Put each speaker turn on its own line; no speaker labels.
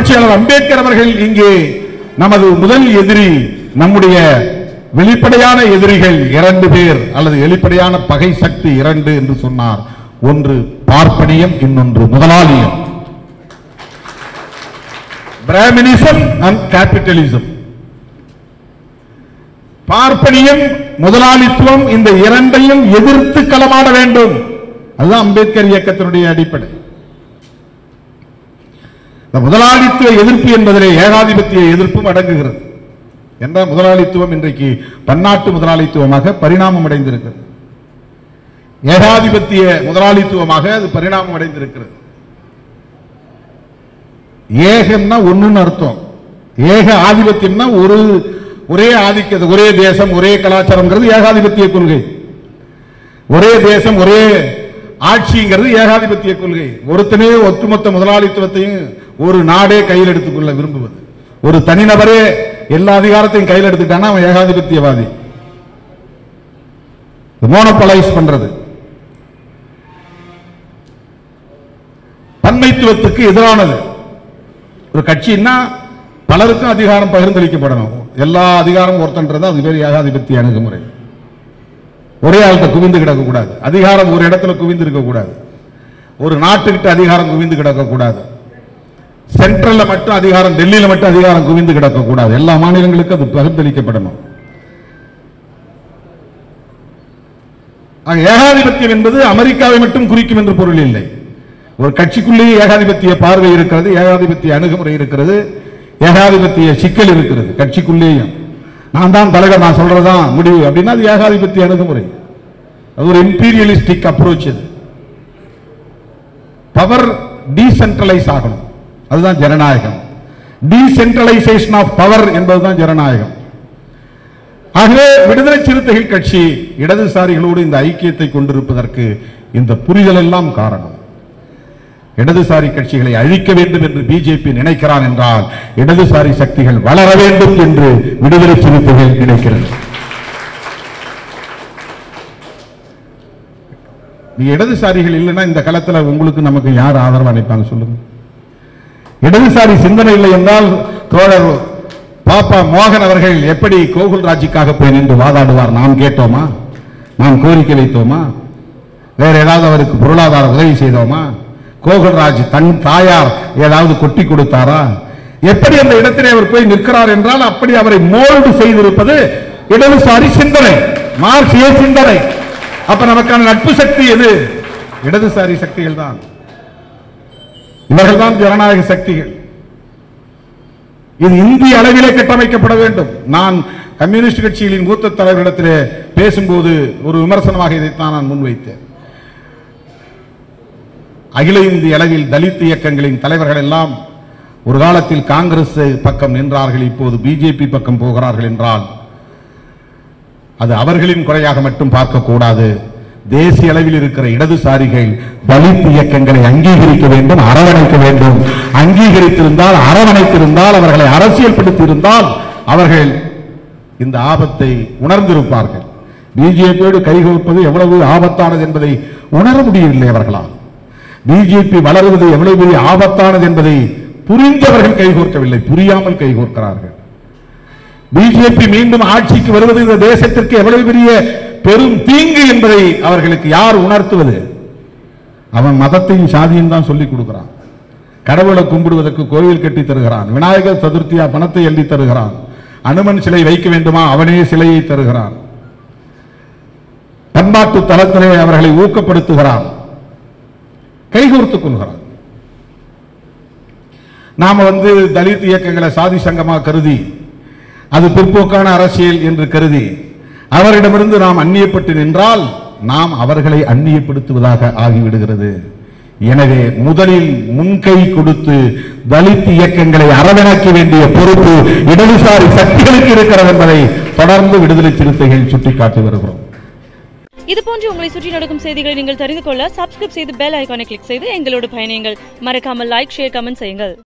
புரட்சியாளர் அம்பேத்கர் அவர்கள் இங்கே நமது முதல் எதிரி நம்முடைய வெளிப்படையான எதிரிகள் இரண்டு பேர் அல்லது வெளிப்படையான பகை சக்தி இரண்டு என்று சொன்னார் ஒன்று பார்ப்பனியம் இன்னொன்று முதலாளியம் பிராமினிசம் அண்ட் கேபிட்டலிசம் பார்ப்பனியம் முதலாளித்துவம் இந்த இரண்டையும் எதிர்த்து களமாட வேண்டும் அதுதான் அம்பேத்கர் இயக்கத்தினுடைய அடிப்படை இந்த முதலாளித்துவ எதிர்ப்பு என்பதிலே ஏகாதிபத்திய எதிர்ப்பும் அடங்குகிறது என்ற முதலாளித்துவம் இன்றைக்கு பன்னாட்டு முதலாளித்துவமாக பரிணாமம் அடைந்திருக்கிறது ஏகாதிபத்திய முதலாளித்துவமாக அது பரிணாமம் அடைந்திருக்கிறது ஏகம்னா ஒண்ணுன்னு அர்த்தம் ஏக ஆதிபத்தியம்னா ஒரு ஒரே ஆதிக்க ஒரே தேசம் ஒரே கலாச்சாரம்ங்கிறது ஏகாதிபத்திய கொள்கை ஒரே தேசம் ஒரே ஆட்சிங்கிறது ஏகாதிபத்திய கொள்கை ஒருத்தனே ஒட்டுமொத்த முதலாளித்துவத்தையும் ஒரு நாடே கையில் எடுத்துக்கொள்ள விரும்புவது ஒரு தனிநபரே எல்லா அதிகாரத்தையும் கையில் எடுத்துட்டான்னா அவன் ஏகாதிபத்தியவாதி மோனோபலைஸ் பண்றது பன்மைத்துவத்துக்கு எதிரானது ஒரு கட்சின்னா பலருக்கும் அதிகாரம் பகிர்ந்தளிக்கப்படணும் எல்லா அதிகாரமும் ஒருத்தன்றது அது பேர் ஏகாதிபத்திய அணுகுமுறை ஒரே ஆள்கிட்ட குவிந்து கிடக்கக்கூடாது அதிகாரம் ஒரு இடத்துல குவிந்து இருக்கக்கூடாது ஒரு நாட்டுக்கிட்ட அதிகாரம் குவிந்து கிடக்கக்கூடாது சென்ட்ரல்ல மட்டும் அதிகாரம் டெல்லியில மட்டும் அதிகாரம் குவிந்து கிடக்கக்கூடாது எல்லா மாநிலங்களுக்கும் அது பகிர்ந்தளிக்கப்படணும் ஆக, ஏகாதிபத்தியம் என்பது அமெரிக்காவை மட்டும் குறிக்கும் என்று பொருள் இல்லை ஒரு கட்சிக்குள்ளேயே ஏகாதிபத்திய பார்வை இருக்கிறது ஏகாதிபத்திய அணுகுமுறை இருக்கிறது ஏகாதிபத்திய சிக்கல் இருக்கிறது கட்சிக்குள்ளேயும் நான் தான் தலைவர் நான் சொல்றதுதான் முடிவு அப்படின்னா அது ஏகாதிபத்திய அணுகுமுறை அது ஒரு இம்பீரியலிஸ்டிக் அப்ரோச் அது பவர் டீசென்ட்ரலைஸ் ஆகணும் அதுதான் ஜனநாயகம் டீசென்ட்ரலைசேஷன் ஆஃப் பவர் என்பதுதான் ஜனநாயகம் ஆகவே விடுதலை சிறுத்தைகள் கட்சி இடதுசாரிகளோடு இந்த ஐக்கியத்தை கொண்டிருப்பதற்கு இந்த புரிதல் எல்லாம் காரணம் இடதுசாரி கட்சிகளை அழிக்க வேண்டும் என்று பிஜேபி நினைக்கிறான் என்றால் இடதுசாரி சக்திகள் வளர வேண்டும் என்று விடுதலை சிறுத்தைகள் நினைக்கிறது நீ இடதுசாரிகள் இல்லைன்னா இந்த களத்துல உங்களுக்கு நமக்கு யார் ஆதரவு அளிப்பாங்க சொல்லுங்க இடதுசாரி சிந்தனை இல்லை என்றால் தோழர் பாப்பா மோகன் அவர்கள் எப்படி கோகுல் ராஜுக்காக போய் நின்று வாதாடுவார் நாம் கேட்டோமா நாம் கோரிக்கை வைத்தோமா வேற ஏதாவது அவருக்கு பொருளாதார உதவி செய்தோமா கோகுல்ராஜ் தன் தாயார் ஏதாவது கொட்டி கொடுத்தாரா எப்படி அந்த இடத்திலே அவர் போய் நிற்கிறார் என்றால் அப்படி அவரை மோல்டு செய்திருப்பது இடதுசாரி சிந்தனை மார்க்சிய சிந்தனை அப்ப நமக்கான நட்பு சக்தி எது இடதுசாரி சக்திகள் தான் இவர்கள் தான் ஜனநாயக சக்திகள் இது இந்திய அளவிலே கட்டமைக்கப்பட வேண்டும் நான் கம்யூனிஸ்ட் கட்சிகளின் மூத்த தலைவரிடத்திலே பேசும்போது ஒரு விமர்சனமாக இதைத்தான் நான் முன்வைத்தேன் அகில இந்திய அளவில் தலித் இயக்கங்களின் தலைவர்கள் எல்லாம் ஒரு காலத்தில் காங்கிரஸ் பக்கம் நின்றார்கள் இப்போது பிஜேபி பக்கம் போகிறார்கள் என்றால் அது அவர்களின் குறையாக மட்டும் பார்க்கக்கூடாது தேசிய அளவில் இருக்கிற இடதுசாரிகள் தலித் இயக்கங்களை அங்கீகரிக்க வேண்டும் அரவணைக்க வேண்டும் அங்கீகரித்திருந்தால் அரவணைத்திருந்தால் அவர்களை அரசியல்படுத்தியிருந்தால் அவர்கள் இந்த ஆபத்தை உணர்ந்திருப்பார்கள் பிஜேபியோடு கைகோர்ப்பது எவ்வளவு ஆபத்தானது என்பதை உணர முடியவில்லை அவர்களால் பிஜேபி வளருவது எவ்வளவு பெரிய ஆபத்தானது என்பதை புரிந்தவர்கள் கைகோர்க்கவில்லை புரியாமல் கைகோர்க்கிறார்கள் பிஜேபி மீண்டும் ஆட்சிக்கு வருவது இந்த தேசத்திற்கு எவ்வளவு பெரிய பெரும் தீங்கு என்பதை அவர்களுக்கு யார் உணர்த்துவது அவன் மதத்தையும் சாதியும் தான் சொல்லிக் கொடுக்கிறான் கடவுளை கும்பிடுவதற்கு கோயில் கட்டி தருகிறான் விநாயகர் சதுர்த்தியா பணத்தை எள்ளி தருகிறான் அனுமன் சிலை வைக்க வேண்டுமா அவனே சிலையை தருகிறான் பண்பாட்டு தளத்திலே அவர்களை ஊக்கப்படுத்துகிறான் கைகோர்த்துக் கொள்கிறான் நாம வந்து தலித் இயக்கங்களை சாதி சங்கமா கருதி அது பிற்போக்கான அரசியல் என்று கருதி அவரிடமிருந்து நாம் அந்நியப்பட்டு நின்றால் நாம் அவர்களை அந்நியப்படுத்துவதாக ஆகிவிடுகிறது எனவே முதலில் முன்கை கொடுத்து தலித் இயக்கங்களை அரவணைக்க வேண்டிய பொறுப்பு இடதுசாரி சக்திகளுக்கு இருக்கிறது என்பதை தொடர்ந்து விடுதலை சிறுத்தைகள் சுட்டிக்காட்டி வருகிறோம்
இது போன்று உங்களை சுற்றி நடக்கும் செய்திகளை நீங்கள் தெரிந்து கொள்ள சப்ஸ்கிரைப் செய்து பெல் ஐகானை கிளிக் செய்து எங்களோடு பயணியுங்கள் மறக்காமல் லைக் ஷேர் கமெண்ட் செய்யுங்கள்